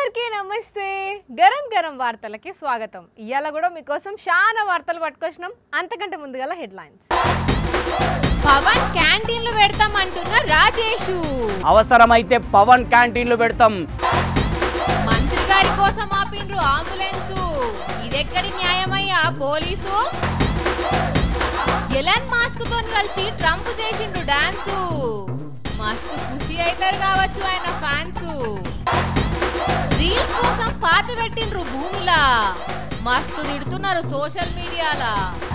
అందరికీ నమస్తే గరం గరం వార్తలకి స్వాగతం ఇవాళ కూడా మీకోసం చాలా వార్తలు పట్టుకొచ్చినాం అంతకంటే ముందుగల హెడ్లైన్స్ పవన్ క్యాంటీన్లు పెడతాం అంటున్న రాజేషు అవసరమైతే పవన్ క్యాంటీన్లు పెడతాం మంత్రి గారి కోసం ఆపిండ్రు అంబులెన్స్ ఇదెక్కడి న్యాయమయ్యా పోలీసు ఎలాన్ మాస్క్ తో కలిసి ట్రంప్ చేసిండ్రు డాన్సు మస్తు ఖుషి అవుతారు కావచ్చు ఆయన ఫ్యాన్స్ రీల్స్ కోసం పాత పెట్టిండ్రు భూమిలా మస్తు తిడుతున్నారు సోషల్ మీడియాలా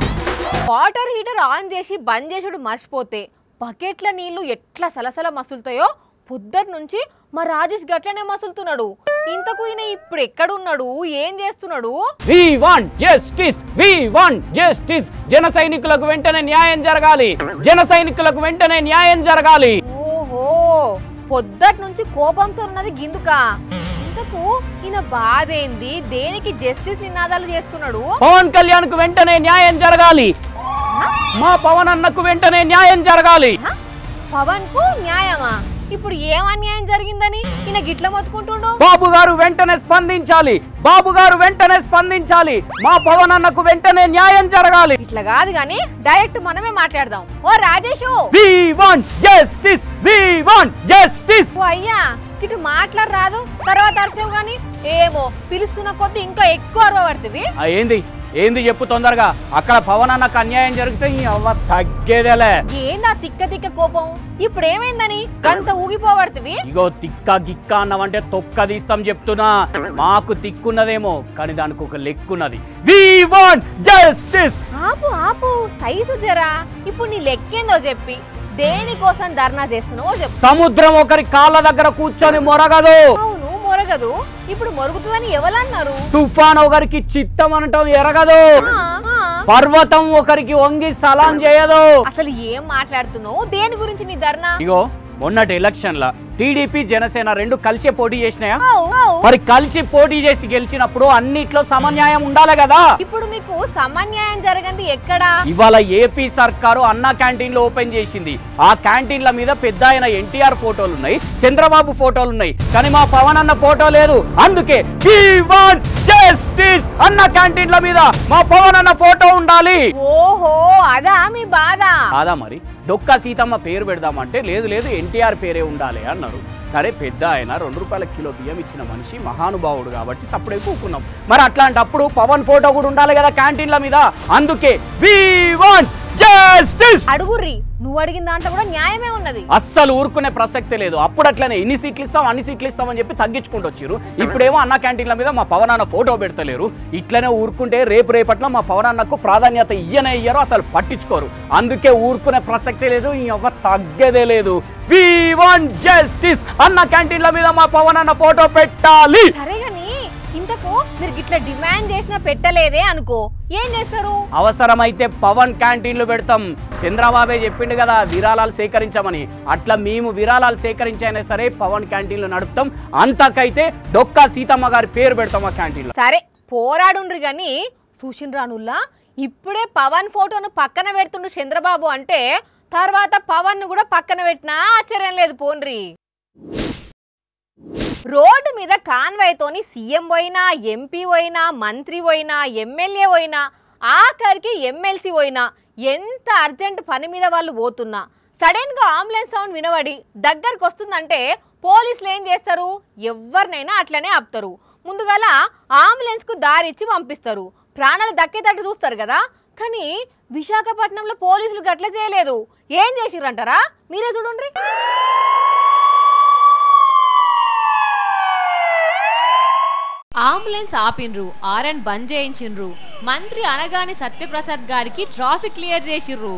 వాటర్ హీటర్ ఆన్ చేసి బంద్ చేసుడు మర్చిపోతే బకెట్ల నీళ్లు ఎట్లా సలసల మసులుతాయో పొద్దుటి నుంచి మా రాజేష్ గట్లనే మసులుతున్నాడు ఇంతకు ఈయన ఇప్పుడు ఎక్కడున్నాడు ఏం చేస్తున్నాడు we want justice we want justice జన సైనికులకు వెంటనే న్యాయం జరగాలి జన సైనికులకు వెంటనే న్యాయం జరగాలి ఓహో పొద్దటి నుంచి కోపంతో ఉన్నది గిందుక ఇంతకు ఈయన బాధ ఏంది దేనికి జస్టిస్ నినాదాలు చేస్తున్నాడు పవన్ కళ్యాణ్ కు వెంటనే న్యాయం జరగాలి మా పవన్ అన్నకు వెంటనే న్యాయం జరగాలి హ? పవన్ కు న్యాయమా ఇప్పుడు ఏం అన్యాయం జరిగిందని ఈయన గిట్ల మొత్తుకుంటుండు బాబు గారు వెంటనే స్పందించాలి బాబు గారు వెంటనే స్పందించాలి మా పవన్ అన్నకు వెంటనే న్యాయం జరగాలి ఇట్లా కాదు గాని డైరెక్ట్ మనమే మాట్లాడదాం ఓ Rajesh we want justice we want justice ఓ అయ్యా ఇటు మాట్లాడరాదు తర్వాత అరిచావు గాని ఏమో పిలుస్తున్న కొద్ది ఇంకా ఎక్కువ అరవబడుతుంది ఏంది ఏంది చెప్పు తొందరగా అక్కడ పవన్ అన్నకు అన్యాయం జరిగితే ఈ అవ్వ తగ్గేదేలే ఏందా తిక్క తిక్క కోపం ఇప్పుడు ఏమైందని గంత ఊగిపోబడుతుంది ఇగో తిక్క గిక్క అన్నవంటే తొక్క తీస్తాం చెప్తున్నా మాకు తిక్కున్నదేమో కానీ దానికి ఒక లెక్కున్నది వి వాంట్ జస్టిస్ ఆపు ఆపు సైజు జరా ఇప్పుడు నీ లెక్కేందో చెప్పి దేనికోసం ధర్నా చేస్తున్నావో చెప్పు సముద్రం ఒకరి కాళ్ళ దగ్గర కూర్చొని మొరగదు అవును మొరగదు ఇప్పుడు మొరుగుతుందని ఎవరన్నారు తుఫాన్ ఒకరికి చిత్తం అనటం ఎరగదు ఆ, ఆ. పర్వతం ఒకరికి వంగి సలాం చేయదు అసలు ఏం మాట్లాడుతున్నావు దేని గురించి నీ ధర్నా ఇగో మొన్నటి ఎలక్షన్ ల టీడీపీ జనసేన రెండు కలిసే పోటీ చేసినాయా అవు, అవు. మరి కలిసి పోటీ చేసి గెలిచినప్పుడు అన్నిట్లో సమన్యాయం ఉండాలి కదా ఇప్పుడు మీకు సమన్యాయం జరగంది ఎక్కడా ఇవాళ ఏపీ సర్కారు అన్న క్యాంటీన్లు ఓపెన్ చేసింది ఆ క్యాంటీన్ల మీద పెద్ద ఆయన ఎన్టీఆర్ ఫోటోలు ఉన్నాయి చంద్రబాబు ఫోటోలు ఉన్నాయి కానీ మా పవన్ అన్న ఫోటో లేదు అందుకే we want justice అన్న క్యాంటీన్ల మీద మా పవన్ అన్న ఫోటో ఉండాలి ఓహో అదా మీ బాధ కాదా మరి డొక్కా సీతమ్మ పేరు పెడదామంటే లేదు లేదు ఎన్టీఆర్ పేరే ఉండాలి అన్నారు సరే పెద్ద ఆయన రెండు రూపాయల కిలో బియ్యం ఇచ్చిన మనిషి మహానుభావుడు కాబట్టి సప్పుడే కూకున్నాం మరి అట్లాంటప్పుడు పవన్ ఫోటో కూడా ఉండాలి కదా క్యాంటీన్ల మీద అందుకే వి వాంట్ జస్టిస్ అడుగుర్రి నువ్వు అడిగిన దాంట్లో కూడా న్యాయమే ఉన్నది అస్సలు ఊరుకునే ప్రసక్తే లేదు అప్పుడు అట్లనే ఇన్ని సీట్లు ఇస్తాం అన్ని సీట్లు ఇస్తామని చెప్పి తగ్గించుకుంటూ వచ్చారు ఇప్పుడేమో అన్న క్యాంటీన్ల మీద మా పవన్ అన్న ఫోటో పెడతలేరు ఇట్లనే ఊరుకుంటే రేపు రేపట్లో మా పవన్ అన్నకు ప్రాధాన్యత ఇయ్యనే ఇయ్యరు అసలు పట్టించుకోరు అందుకే ఊరుకునే ప్రసక్తే లేదు ఈ అవ్వ తగ్గేదే లేదు వి వాంట్ జస్టిస్ అన్న క్యాంటీన్ల మీద మా పవన్ అన్న ఫోటో పెట్టాలి సరే గాని ఇంతకు మీరు గిట్ల డిమాండ్ చేసినా పెట్టలేదే అనుకో ఏం చేస్తారు అవసరమైతే పవన్ క్యాంటీన్లు పెడతాం చంద్రబాబే చెప్పిండు కదా విరాళాలు సేకరించమని అట్లా మేము విరాళాలు సేకరించైనా సరే పవన్ క్యాంటీన్లు నడుపుతాం అంతకైతే డొక్కా సీతమ్మ గారి పేరు పెడతాం ఆ క్యాంటీన్లో సరే పోరాడుండ్రి గాని సూచిండ్రానుల్లా ఇప్పుడే పవన్ ఫోటోను పక్కన పెడుతుండు చంద్రబాబు అంటే తర్వాత పవన్ ను కూడా పక్కన పెట్టినా ఆశ్చర్యం లేదు పోన్రి రోడ్డు మీద కాన్వాయ్తోని సీఎం పోయినా ఎంపీ పోయినా మంత్రి పోయినా ఎమ్మెల్యే పోయినా ఆఖరికి ఎమ్మెల్సీ పోయినా ఎంత అర్జెంట్ పని మీద వాళ్ళు పోతున్నా సడన్ గా అంబులెన్స్ సౌండ్ వినబడి దగ్గరకు వస్తుందంటే పోలీసులు ఏం చేస్తారు ఎవరినైనా అట్లనే ఆపుతారు ముందుగాల అంబులెన్స్ కు దారి ఇచ్చి పంపిస్తారు ప్రాణాలు దక్కేటట్టు చూస్తారు కదా కానీ విశాఖపట్నంలో పోలీసులు గట్ల చేయలేదు ఏం చేసిర్రంటారా మీరే చూడండి అంబులెన్స్ ఆపిండ్రు ఆర్ఎన్ బంద్ చేయించిండ్రు మంత్రి అనగాని సత్యప్రసాద్ గారికి ట్రాఫిక్ క్లియర్ చేసిర్రు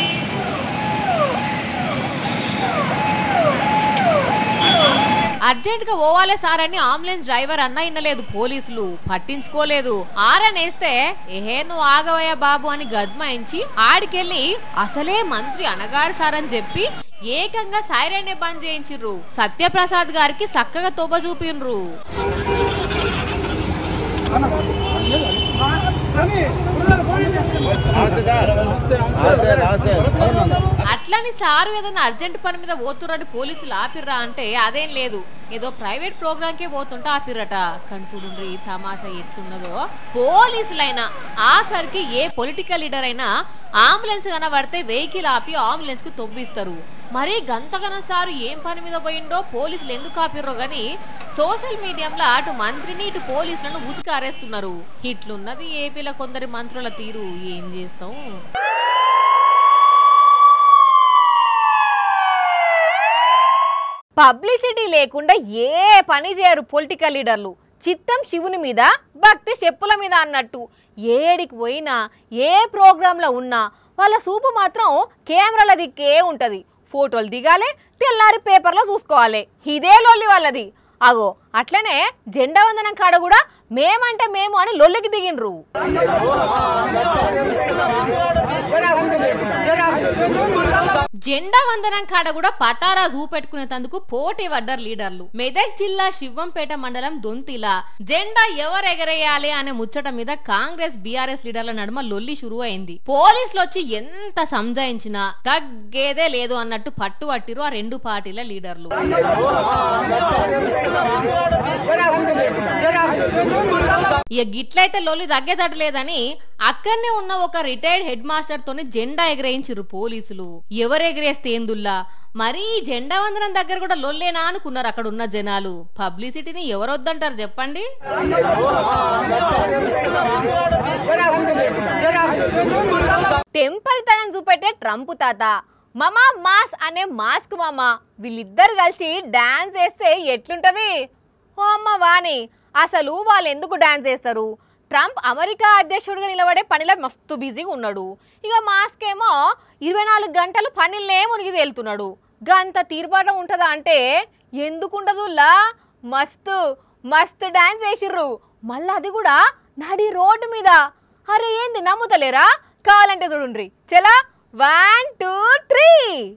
అర్జెంట్ గా పోవాలే సార్ అని అంబులెన్స్ డ్రైవర్ అన్న ఇన్నలేదు పోలీసులు పట్టించుకోలేదు ఆర్ఎన్ వేస్తే ఏహే నువ్వు ఆగవయ్యా బాబు అని గద్మాయించి ఆడికెళ్ళి అసలే మంత్రి అనగారు సార్ అని చెప్పి ఏకంగా సైరన్నే బంద్ చేయించిర్రు సత్యప్రసాద్ గారికి చక్కగా తోబ చూపిండ్రు నమస్తే సార్ నమస్తే నమస్తే అట్లని సారు ఏదైనా అర్జెంట్ పని మీద పోతుర్రని పోలీసులు ఆపిర్రా అంటే అదేం లేదు ఏదో ప్రైవేట్ ప్రోగ్రామ్కే పోతుంటే ఆపిర్రట కానీ చూడండి తమాషా ఎట్లున్నదో పోలీసులైనా ఆఖరికి ఏ పొలిటికల్ లీడర్ అయినా అంబులెన్స్ కనబడితే వెహికల్ ఆపి అంబులెన్స్ కు తొవ్విస్తారు మరీ గంతగన సారు ఏం పని మీద పోయిండో పోలీసులు ఎందుకు ఆపిర్రో గాని సోషల్ మీడియాలో అటు మంత్రిని ఇటు పోలీసులను ఉతికి అరేస్తున్నారు ఇట్లున్నది ఏపీలో కొందరి మంత్రుల తీరు ఏం చేస్తాం పబ్లిసిటీ లేకుండా ఏ పని చేయరు పొలిటికల్ లీడర్లు చిత్తం శివుని మీద భక్తి చెప్పుల మీద అన్నట్టు ఏడికి పోయినా ఏ ప్రోగ్రాంలో ఉన్నా వాళ్ళ సూపు మాత్రం కెమెరాల దిక్కే ఉంటుంది ఫోటోలు దిగాలి తెల్లారి పేపర్లో చూసుకోవాలి ఇదే లొల్లి వాళ్ళది అగో అట్లనే జెండా వందనం కాడ కూడా మేమంటే మేము అని లొల్లికి దిగిండ్రు జెండా వందనం కాడ కూడా పతారా చూపెట్టుకునేందుకు పోటీ పడ్డారు లీడర్లు మెదక్ జిల్లా శివంపేట మండలం దొంతిల జెండా ఎవరు ఎగరేయాలి అనే ముచ్చట మీద కాంగ్రెస్ బీఆర్ఎస్ లీడర్ల నడుమ లొల్లి షురు అయింది పోలీసులు వచ్చి ఎంత సంజాయించినా తగ్గేదే లేదు అన్నట్టు పట్టు పట్టిరు ఆ రెండు పార్టీల లీడర్లు ఇక గిట్లయితే లొల్లి తగ్గేదట్లేదని అక్కడనే ఉన్న ఒక రిటైర్డ్ హెడ్ మాస్టర్ తోని జెండా ఎగరేయించారు పోలీసులు ఎవరు ఎగరేస్తే ఏందుల్లా మరి ఈ జెండా వందనం దగ్గర కూడా లొల్లేనా అనుకున్నారు అక్కడ ఉన్న జనాలు పబ్లిసిటీని ఎవరు వద్దంటారు చెప్పండి టెంపరితనం చూపెట్టే ట్రంప్ తాత మమా మాస్ అనే మాస్క్ మామ వీళ్ళిద్దరు కలిసి డాన్స్ వేస్తే ఎట్లుంటది ఓ అమ్మ వాణి అసలు వాళ్ళు ఎందుకు డాన్స్ చేస్తారు ట్రంప్ అమెరికా అధ్యక్షుడిగా నిలబడే పనిలో మస్తు బిజీగా ఉన్నాడు ఇక మాస్క్ ఏమో ఇరవై నాలుగు గంటలు పనిలే మునిగి తేలుతున్నాడు గంత తీర్పాటం ఉంటుందా అంటే ఎందుకు ఉండదుల్లా మస్తు మస్తు డాన్స్ వేసిర్రు మళ్ళీ అది కూడా నడి రోడ్డు మీద అరే ఏంది నమ్ముతలేరా కావాలంటే చూడుండ్రి చలా వన్ టూ త్రీ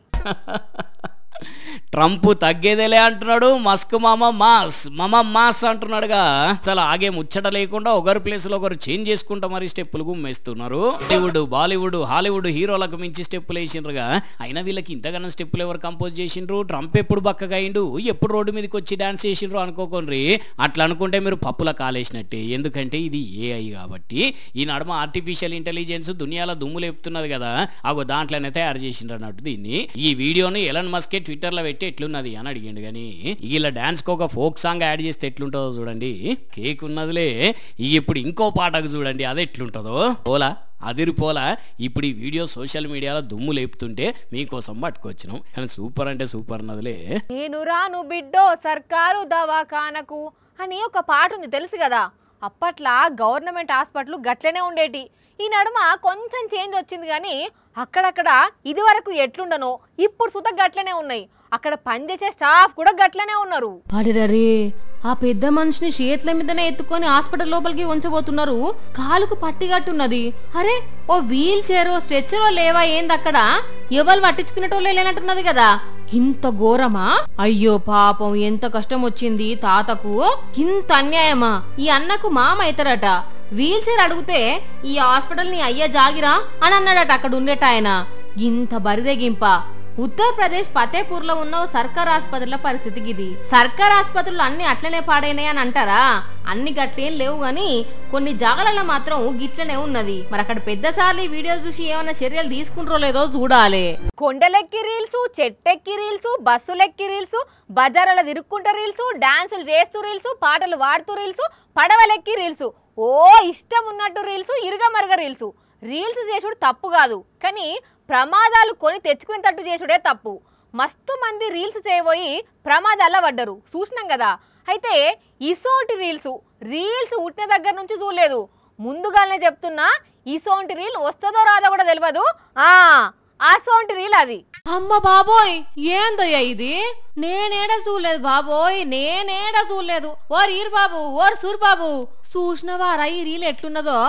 ట్రంప్ తగ్గేదేలే అంటున్నాడు మస్క్ మామ మాస్ మామ మాస్ అంటున్నాడుగా అసలు ఆగే ముచ్చట లేకుండా ఒకరి ప్లేస్ లో ఒకరు చేంజ్ చేసుకుంటా మరి స్టెప్పులు గుమ్మేస్తున్నారు హాలీవుడ్ బాలీవుడ్ హాలీవుడ్ హీరోలకు మించి స్టెప్పులు వేసిండ్రుగా అయినా వీళ్ళకి ఇంతగానో స్టెప్పులు ఎవరు కంపోజ్ చేసిండ్రు ట్రంప్ ఎప్పుడు బక్కగా అయిండు ఎప్పుడు రోడ్డు మీదకి వచ్చి డాన్స్ చేసిండ్రు అనుకోకండి అట్లా అనుకుంటే మీరు పప్పుల కాలేసినట్టే ఎందుకంటే ఇది ఏఐ కాబట్టి ఈ నడుమ ఆర్టిఫిషియల్ ఇంటెలిజెన్స్ దునియాలో దుమ్ము లేపుతున్నది కదా అగో దాంట్లోనే తయారు చేసిండ్రు అన్నట్టు దీన్ని ఈ వీడియోని ఎలన్ మస్కే ట్విట్టర్ లో పెట్టి ఎట్లున్నది అని అడిగిండు కానీ ఇలా డాన్స్ కి ఒక ఫోక్ సాంగ్ యాడ్ చేస్తే ఎట్లుంటుందో చూడండి కేక్ ఉన్నదిలే ఇక ఇప్పుడు ఇంకో పాటకు చూడండి అది ఎట్లుంటుందో పోలా అదిరిపోలా ఇప్పుడు ఈ వీడియో సోషల్ మీడియాలో దుమ్ము లేపుతుంటే మీకోసం పట్టుకొచ్చినాం కానీ సూపర్ అంటే సూపర్ అన్నదిలే నేను రాను బిడ్డో సర్కారు దవాఖానకు అని ఒక పాట ఉంది తెలుసు కదా అప్పట్లా గవర్నమెంట్ హాస్పిటల్ గట్లనే ఉండేటి ఈ నడుమ కొంచెం చేంజ్ వచ్చింది కానీ అక్కడక్కడ ఇది వరకు ఎట్లుండనో ఇప్పుడు సుత గట్లనే ఉన్నాయి అక్కడ పనిచేసే స్టాఫ్ కూడా గట్లనే ఉన్నారు అరే ఆ పెద్ద మనిషిని చేతుల మీదనే ఎత్తుకొని హాస్పిటల్ లోపలికి ఉంచబోతున్నారు కాలుకు పట్టిగట్టున్నది అరే ఓ వీల్ చైర్ స్ట్రెచ్చరో లేవా ఏంది అక్కడ ఎవరు పట్టించుకునేటోళ్ళే లేనట్టున్నది కదా ఇంత ఘోరమా అయ్యో పాపం ఎంత కష్టం వచ్చింది తాతకు ఇంత అన్యాయమా ఈ అన్నకు మామ అవుతారట వీల్ చైర్ అడిగితే ఈ హాస్పిటల్ ని అయ్యా జాగిరా అని అన్నాడట అక్కడ ఉండేట ఆయన ఇంత బరిదెగింప ఉత్తరప్రదేశ్ ఫతేపూర్ లో ఉన్న ఓ సర్కార్ ఆసుపత్రుల పరిస్థితి ఇది సర్కార్ ఆసుపత్రులు అన్ని అట్లనే పాడైనాయి అని అంటారా అన్ని గట్లేం లేవు గాని కొన్ని జాగాలలో మాత్రం గిట్లనే ఉన్నది మరి అక్కడ పెద్దసార్లు ఈ వీడియో చూసి ఏమైనా చర్యలు తీసుకుంటారో లేదో చూడాలి కొండలెక్కి రీల్స్ చెట్టెక్కి రీల్స్ బస్సులెక్కి రీల్స్ బజార్ల తిరుక్కుంట రీల్స్ డాన్సులు చేస్తూ రీల్స్ పాటలు పాడుతూ రీల్స్ పడవలెక్కి రీల్స్ ఓ ఇష్టం ఉన్నట్టు రీల్స్ ఇరుగమరుగ రీల్స్ రీల్స్ చేసుడు తప్పు కాదు కానీ ప్రమాదాలు కొని తెచ్చుకునేటట్టు చేసుడే తప్పు మస్తు మంది రీల్స్ చేయబోయి ప్రమాదాల్లో పడ్డరు చూసినాం కదా అయితే ఇసోంటి రీల్స్ రీల్స్ పుట్టిన దగ్గర నుంచి చూడలేదు ముందుగానే చెప్తున్నా ఇసోంటి రీల్ వస్తుందో రాదో కూడా తెలియదు ఆ అసోంటి రీల్ అది అమ్మ బాబోయ్ ఏందయ్యా ఇది నేనేడ చూడలేదు బాబోయ్ నేనేడ చూడలేదు ఓర్ ఈర్ బాబు ఓర్ సూర్ బాబు చూసినవారా ఈ రీల్ ఎట్లున్నదో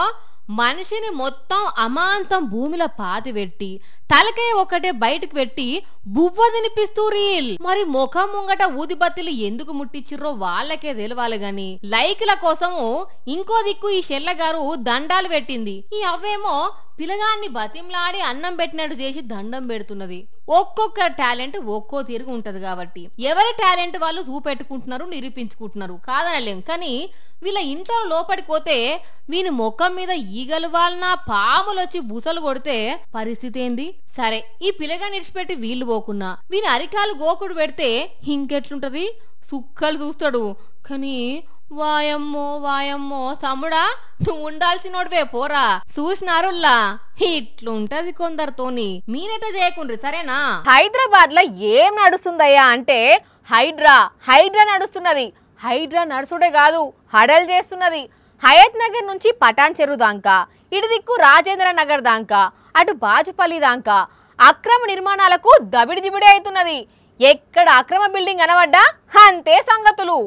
మనిషిని మొత్తం అమాంతం భూమిలో పాతి పెట్టి తలకే ఒకటే బయటకు పెట్టి బువ్వ తినిపిస్తూ రీల్ మరి ముఖం ముంగట ఊదిబత్తిలు ఎందుకు ముట్టించిర్రో వాళ్ళకే తెలవాలి గాని లైక్ల కోసము ఇంకో దిక్కు ఈ షెల్ల గారు దండాలు పెట్టింది ఈ అవ్వేమో పిలగాన్ని బతింలాడి అన్నం పెట్టినట్టు చేసి దండం పెడుతున్నది ఒక్కొక్క టాలెంట్ ఒక్కో తిరుగు ఉంటది కాబట్టి ఎవరి టాలెంట్ వాళ్ళు చూపెట్టుకుంటున్నారు నిరూపించుకుంటున్నారు కాదనలేం కానీ వీళ్ళ ఇంట్లో లోపలికి పోతే వీని ముఖం మీద ఈగలు వాళ్ళ పాములు వచ్చి బుసలు కొడితే పరిస్థితి ఏంది సరే ఈ పిల్లగా నిడిచిపెట్టి వీళ్ళు పోకున్నా వీని అరికాలు గోకుడు పెడితే ఇంకెట్లుంటది సుక్కలు చూస్తాడు కానీ వాయమ్మో వాయమ్మో తమ్ముడా నువ్వు ఉండాల్సినోడివే పోరా చూసినారుల్లా ఇట్లుంటది కొందరితోని మీరెట చేయకుండ్రి సరేనా హైదరాబాద్ లో ఏం నడుస్తుందయ్యా అంటే హైడ్రా హైడ్రా నడుస్తున్నది హైడ్రా నడుచుడే కాదు హడల్ చేస్తున్నది హయత్ నగర్ నుంచి పటాన్ చెరువు దాకా ఇటు దిక్కు రాజేంద్ర నగర్ దాకా అటు బాజుపల్లి దాకా అక్రమ నిర్మాణాలకు దబిడి దిబిడి అవుతున్నది ఎక్కడ అక్రమ బిల్డింగ్ అనవడ్డా అంతే సంగతులు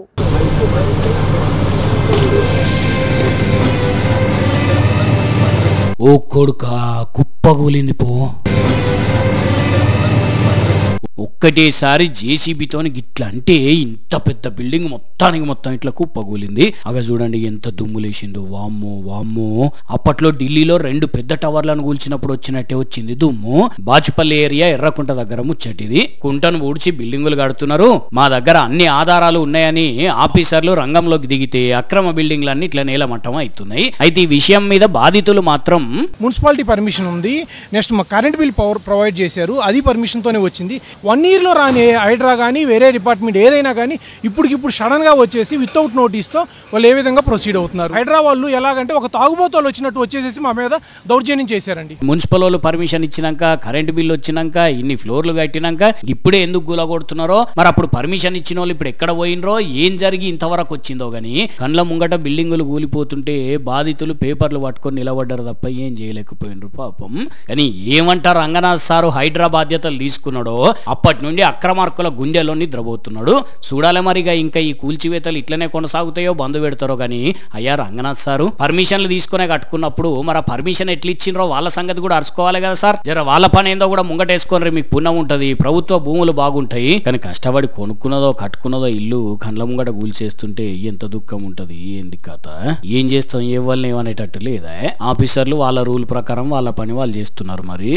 ఓ కొడుక కుప్పగూలింది పో ఒక్కటేసారి జేసీబీతోని గిట్ల అంటే ఇంత పెద్ద బిల్డింగ్ మొత్తానికి మొత్తం ఇట్లా కుప్పగూలింది అగ చూడండి ఎంత దుమ్ము లేచిందో వామ్మో వామ్మో అప్పట్లో ఢిల్లీలో రెండు పెద్ద టవర్లను కూల్చినప్పుడు వచ్చినట్టే వచ్చింది దుమ్ము బాచుపల్లి ఏరియా ఎర్రకుంట దగ్గర ముచ్చటిది కుంటను ఊడ్చి బిల్డింగులు కడుతున్నారు మా దగ్గర అన్ని ఆధారాలు ఉన్నాయని ఆఫీసర్లు రంగంలోకి దిగితే అక్రమ బిల్డింగ్లన్నీ ఇట్లా నేలమట్టం అవుతున్నాయి అయితే ఈ విషయం మీద బాధితులు మాత్రం మున్సిపాలిటీ పర్మిషన్ ఉంది నెక్స్ట్ మా కరెంట్ బిల్ పవర్ ప్రొవైడ్ చేశారు అది పర్మిషన్తోనే వచ్చింది వన్ ఇయర్లో రాని హైడ్రా కానీ వేరే డిపార్ట్మెంట్ ఏదైనా కానీ ఇప్పటికిప్పుడు సడన్గా వచ్చేసి వితౌట్ నోటీస్తో వాళ్ళు ఏ విధంగా ప్రొసీడ్ అవుతున్నారు హైడ్రా వాళ్ళు ఎలాగంటే ఒక తాగుబోతోలు వచ్చినట్టు వచ్చేసేసి మా మీద దౌర్జన్యం చేశారండి మున్సిపల్ వాళ్ళు పర్మిషన్ ఇచ్చినాక కరెంట్ బిల్ వచ్చినాక ఇన్ని ఫ్లోర్లు కట్టినాక ఇప్పుడే ఎందుకు గులగొడుతున్నారో మరి అప్పుడు పర్మిషన్ ఇచ్చిన వాళ్ళు ఇప్పుడు ఎక్కడ పోయినరో ఏం జరిగి ఇంతవరకు వచ్చిందో గానీ కండ్ల ముంగట బిల్డింగులు కూలిపోతుంటే బాధితులు పేపర్లు పట్టుకొని నిలబడ్డారు తప్ప ఏం చేయలేకపోయినరు పాపం కానీ ఏమంటారు రంగనాథ్ సారు హైడ్రా బాధ్యతలు తీసుకున్నాడో అప్పటి నుండి అక్రమార్కుల గుండెలో నిద్రపోతున్నాడు చూడాలి మరిగా ఇంకా ఈ కూల్చివేతలు ఇట్లనే కొనసాగుతాయో బంధు పెడతారో కానీ అయ్యా రంగనాథ్ సారు పర్మిషన్లు తీసుకునే కట్టుకున్నప్పుడు మరి ఆ పర్మిషన్ ఎట్లా ఇచ్చిండ్రో వాళ్ళ సంగతి కూడా అరుచుకోవాలి కదా సార్ జర వాళ్ళ పని ఏందో కూడా ముంగటేసుకొని మీకు పుణ్యం ఉంటది ప్రభుత్వ భూములు బాగుంటాయి కానీ కష్టపడి కొనుక్కున్నదో కట్టుకున్నదో ఇల్లు కండ్ల ముంగట కూల్చేస్తుంటే ఎంత దుఃఖం ఉంటది ఏంది కథ ఏం చేస్తాం ఏ వాళ్ళని ఏమనేటట్టు లేదా ఆఫీసర్లు వాళ్ళ రూల్ ప్రకారం వాళ్ళ పని వాళ్ళు చేస్తున్నారు మరి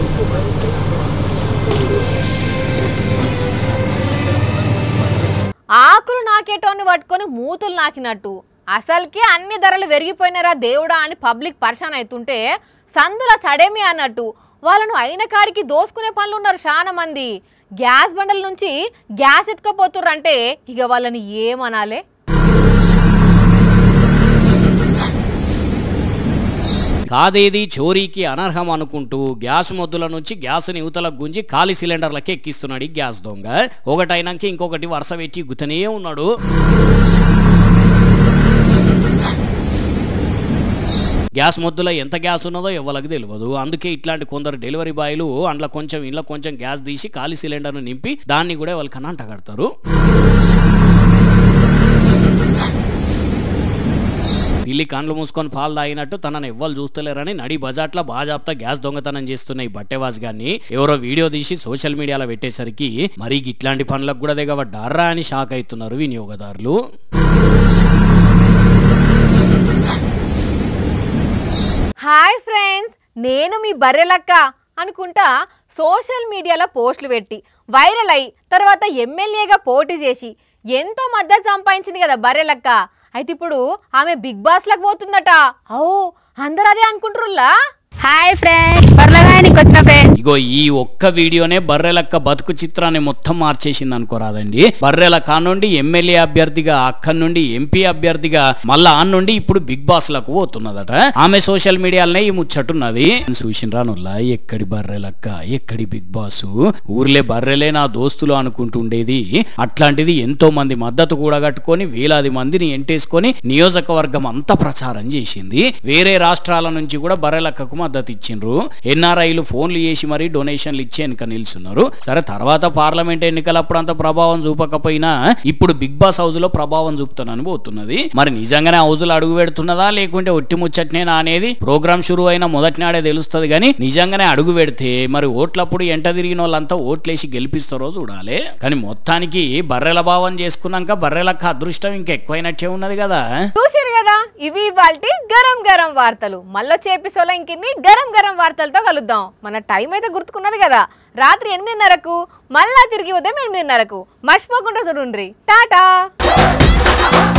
ఆకులు నాకేటోని పట్టుకొని మూతులు నాకినట్టు అసలుకి అన్ని ధరలు పెరిగిపోయినారా దేవుడా అని పబ్లిక్ పర్షన్ అవుతుంటే సందుల సడేమి అన్నట్టు వాళ్ళను అయిన కాడికి దోసుకునే పనులు ఉన్నారు చాలా మంది గ్యాస్ బండల నుంచి గ్యాస్ ఎత్తుకపోతుర్రంటే ఇక వాళ్ళని ఏమనాలే కాదేది చోరీకి అనర్హం అనుకుంటూ గ్యాస్ మొద్దుల నుంచి గ్యాస్ని యువతలకు గుంజి ఖాళీ సిలిండర్లకి ఎక్కిస్తున్నాడు ఈ గ్యాస్ దొంగ ఒకటైనాక ఇంకొకటి వరుస పెట్టి గుతనే ఉన్నాడు గ్యాస్ మొద్దులో ఎంత గ్యాస్ ఉన్నదో ఎవరికి తెలియదు అందుకే ఇట్లాంటి కొందరు డెలివరీ బాయ్లు అందులో కొంచెం ఇంట్లో కొంచెం గ్యాస్ తీసి ఖాళీ సిలిండర్ను నింపి దాన్ని కూడా వాళ్ళకన్నా అంటగడతారు పిల్లి కండ్లు మూసుకొని పాలు తాగినట్టు తనను ఎవ్వరు చూస్తలేరని నడి బజార్లో బాజాప్తా గ్యాస్ దొంగతనం చేస్తున్న ఈ బట్టెవాస్ గాన్ని ఎవరో వీడియో తీసి సోషల్ మీడియాలో పెట్టేసరికి మరి ఇట్లాంటి పనులకు కూడా దిగబడ్డారా అని షాక్ అవుతున్నారు వినియోగదారులు హాయ్ ఫ్రెండ్స్ నేను మీ బర్రెలక్క అనుకుంటా సోషల్ మీడియాలో పోస్టులు పెట్టి వైరల్ అయ్యి తర్వాత ఎమ్మెల్యేగా పోటీ చేసి ఎంతో మద్దతు సంపాదించింది కదా బర్రెలక్క అయితే ఇప్పుడు ఆమె బిగ్ బాస్లకు పోతుందట ఓ అందరు అదే అనుకుంటురులా హాయ్ ఫ్రెండ్స్ బర్లగాయనికి వచ్చిన ఫ్రెండ్స్ ఇగో ఈ ఒక్క వీడియోనే బర్రెలక్క బతుకు చిత్రాన్ని మొత్తం మార్చేసింది అనుకోరాదండి బర్రెల కానుండి ఎమ్మెల్యే అభ్యర్థిగా అక్కడి నుండి ఎంపీ అభ్యర్థిగా మళ్ళా ఆ నుండి ఇప్పుడు బిగ్ బాస్ లకు పోతున్నదట ఆమె సోషల్ మీడియాలనే ఈ ముచ్చటున్నది చూసినరానుల్లా ఎక్కడి బర్రెలక్క ఎక్కడి బిగ్ బాస్ ఊర్లే బర్రెలే నా దోస్తులు అనుకుంటుండేది అట్లాంటిది ఎంతో మంది మద్దతు కూడా కట్టుకొని వేలాది మందిని ఎంటేసుకొని నియోజకవర్గం అంతా ప్రచారం చేసింది వేరే రాష్ట్రాల నుంచి కూడా బర్రెలక్కకు మద్దతు ఇచ్చిండ్రు ఎన్ఆర్ఐలు ఫోన్లు చేసి మరీ డొనేషన్లు ఇచ్చి వెనుక నిల్చున్నారు సరే తర్వాత పార్లమెంట్ ఎన్నికలప్పుడు అంత ప్రభావం చూపకపోయినా ఇప్పుడు బిగ్ బాస్ హౌస్ లో ప్రభావం చూపుతానని పోతున్నది మరి నిజంగానే హౌస్ లో అడుగు పెడుతున్నదా లేకుంటే ఒట్టి ముచ్చట్నేనా అనేది ప్రోగ్రామ్ షురు అయిన మొదటి నాడే తెలుస్తుంది కానీ నిజంగానే అడుగు పెడితే మరి ఓట్లప్పుడు ఎంట తిరిగిన వాళ్ళంతా ఓట్లేసి గెలిపిస్తారో చూడాలి కానీ మొత్తానికి బర్రెల భావం చేసుకున్నాక బర్రెలక్క అదృష్టం ఇంకెక్కువైనట్టే ఉన్నది కదా చూసారు కదా ఇవి ఇవాళ గరం గరం వార్తలు మళ్ళొచ్చే ఎపిసోడ్లో ఇంకిన్ని గరం గరం వార్తలతో కలుద్దాం మన టైం అయితే గుర్తుకున్నది కదా రాత్రి ఎనిమిదిన్నరకు మళ్ళా తిరిగి ఉదయం ఎనిమిదిన్నరకు మర్చిపోకుండా చూడుండ్రి టాటా